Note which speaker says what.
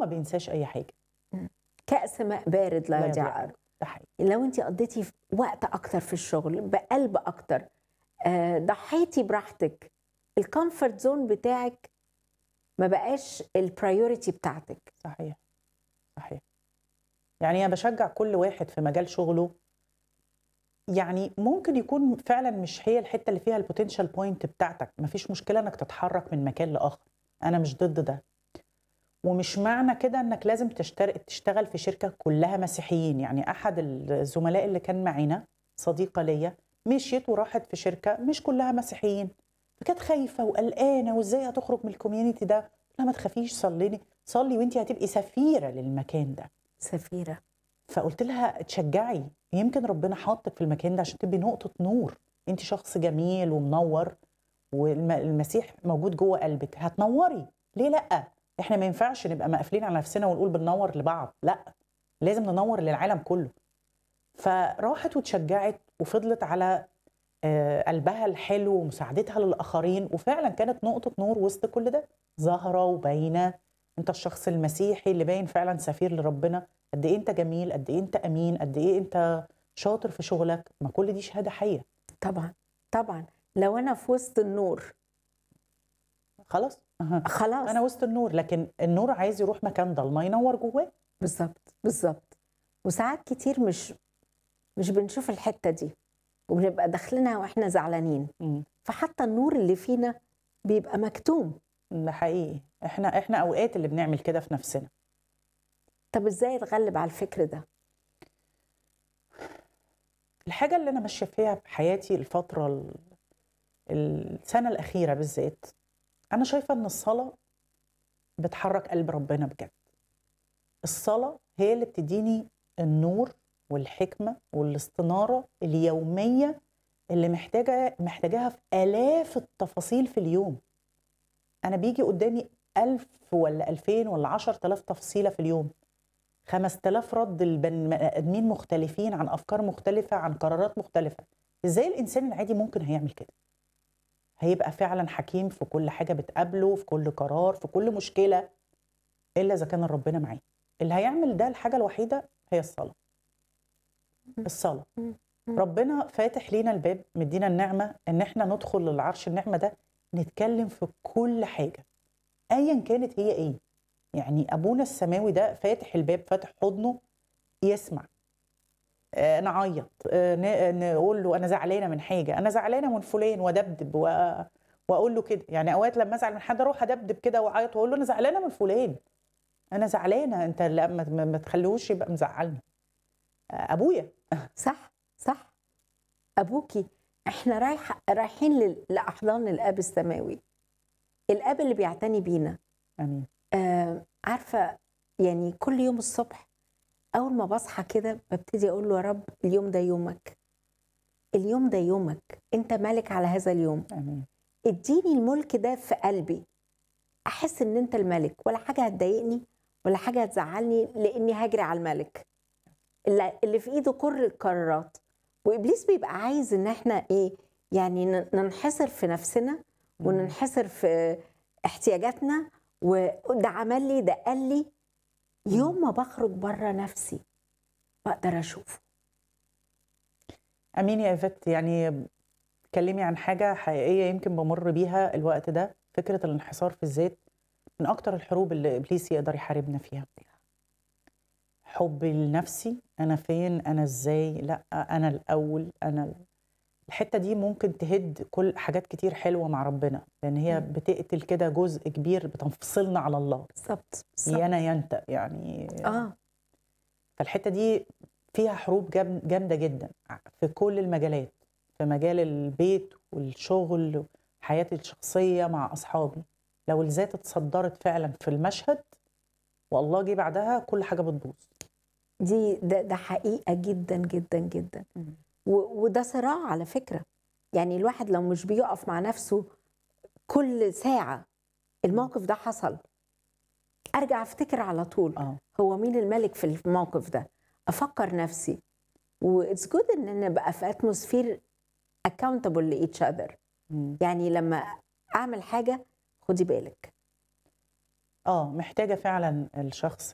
Speaker 1: ما بينساش اي حاجه
Speaker 2: كأس ماء بارد لا
Speaker 1: لا
Speaker 2: يضيع
Speaker 1: يضيع
Speaker 2: أرض
Speaker 1: ده حقيقي
Speaker 2: لو انت قضيتي في وقت اكتر في الشغل بقلب اكتر آه، ضحيتي براحتك الكومفورت زون بتاعك ما بقاش البرايورتي بتاعتك
Speaker 1: صحيح صحيح يعني انا بشجع كل واحد في مجال شغله يعني ممكن يكون فعلا مش هي الحته اللي فيها البوتنشال بوينت بتاعتك مفيش مشكله انك تتحرك من مكان لاخر انا مش ضد ده ومش معنى كده انك لازم تشتر... تشتغل في شركه كلها مسيحيين يعني احد الزملاء اللي كان معانا صديقه ليا مشيت وراحت في شركه مش كلها مسيحيين فكانت خايفه وقلقانه وازاي هتخرج من الكوميونتي ده لا ما تخافيش صليني صلي وانت هتبقي سفيره للمكان ده
Speaker 2: سفيرة
Speaker 1: فقلت لها تشجعي يمكن ربنا حاطك في المكان ده عشان تبقي نقطة نور انت شخص جميل ومنور والمسيح موجود جوه قلبك هتنوري ليه لا احنا ما ينفعش نبقى مقفلين على نفسنا ونقول بننور لبعض لا لازم ننور للعالم كله فراحت وتشجعت وفضلت على آه، قلبها الحلو ومساعدتها للآخرين وفعلا كانت نقطة نور وسط كل ده ظاهرة وباينة انت الشخص المسيحي اللي باين فعلا سفير لربنا قد ايه انت جميل قد ايه انت امين قد ايه انت شاطر في شغلك ما كل دي شهاده حيه
Speaker 2: طبعا طبعا لو انا في وسط النور
Speaker 1: خلاص أها.
Speaker 2: خلاص
Speaker 1: انا وسط النور لكن النور عايز يروح مكان ضلمه ينور جواه
Speaker 2: بالظبط بالظبط وساعات كتير مش مش بنشوف الحتة دي وبنبقى داخلينها واحنا زعلانين فحتى النور اللي فينا بيبقى مكتوم
Speaker 1: ده حقيقي احنا احنا اوقات اللي بنعمل كده في نفسنا
Speaker 2: طب ازاي اتغلب على الفكر ده
Speaker 1: الحاجه اللي انا ماشيه فيها في حياتي الفتره ال- السنه الاخيره بالذات انا شايفه ان الصلاه بتحرك قلب ربنا بجد الصلاه هي اللي بتديني النور والحكمه والاستناره اليوميه اللي محتاجه محتاجاها في الاف التفاصيل في اليوم انا بيجي قدامي ألف ولا ألفين ولا عشر تلاف تفصيلة في اليوم خمس تلاف رد البني آدمين مختلفين عن أفكار مختلفة عن قرارات مختلفة إزاي الإنسان العادي ممكن هيعمل كده هيبقى فعلا حكيم في كل حاجة بتقابله في كل قرار في كل مشكلة إلا إذا كان ربنا معاه اللي هيعمل ده الحاجة الوحيدة هي الصلاة الصلاة ربنا فاتح لينا الباب مدينا النعمة إن إحنا ندخل للعرش النعمة ده نتكلم في كل حاجة ايا كانت هي ايه يعني ابونا السماوي ده فاتح الباب فاتح حضنه يسمع آه، نعيط آه، ن- نقول له انا زعلانه من حاجه انا زعلانه من فلان وادبدب و- واقول له كده يعني اوقات لما ازعل من حد اروح ادبدب كده واعيط واقول له انا زعلانه من فلان انا زعلانه انت لا ما- ما ما تخليهوش يبقى مزعلني آه، ابويا
Speaker 2: صح صح ابوكي احنا رايح رايحين لل- لاحضان الاب السماوي الاب اللي بيعتني بينا
Speaker 1: امين
Speaker 2: آه عارفه يعني كل يوم الصبح اول ما بصحى كده ببتدي اقول له يا رب اليوم ده يومك اليوم ده يومك انت مالك على هذا اليوم
Speaker 1: امين
Speaker 2: اديني الملك ده في قلبي احس ان انت الملك ولا حاجه هتضايقني ولا حاجه هتزعلني لاني هجري على الملك اللي اللي في ايده كل القرارات وابليس بيبقى عايز ان احنا ايه يعني ن- ننحصر في نفسنا وننحصر في احتياجاتنا وده عمل لي ده قال لي يوم ما بخرج بره نفسي بقدر اشوفه
Speaker 1: امين يا ايفت يعني اتكلمي عن حاجه حقيقيه يمكن بمر بيها الوقت ده فكره الانحصار في الذات من اكتر الحروب اللي ابليس يقدر يحاربنا فيها حبي لنفسي انا فين انا ازاي لا انا الاول انا ال- الحته دي ممكن تهد كل حاجات كتير حلوه مع ربنا لان هي
Speaker 2: مم.
Speaker 1: بتقتل كده جزء كبير بتنفصلنا على الله
Speaker 2: بالظبط
Speaker 1: يا
Speaker 2: بالظبط.
Speaker 1: انا يا انت يعني
Speaker 2: اه
Speaker 1: فالحته دي فيها حروب جام- جامده جدا في كل المجالات في مجال البيت والشغل حياتي الشخصيه مع اصحابي لو الذات اتصدرت فعلا في المشهد والله جه بعدها كل حاجه بتبوظ
Speaker 2: دي ده, ده حقيقه جدا جدا جدا و- وده صراع على فكرة يعني الواحد لو مش بيقف مع نفسه كل ساعة الموقف ده حصل أرجع أفتكر على طول
Speaker 1: اه
Speaker 2: هو مين الملك في الموقف ده أفكر نفسي وإتس جود إن نبقى في أتموسفير accountable لإيتش أذر
Speaker 1: مم.
Speaker 2: يعني لما أعمل حاجة خدي بالك
Speaker 1: اه محتاجه فعلا الشخص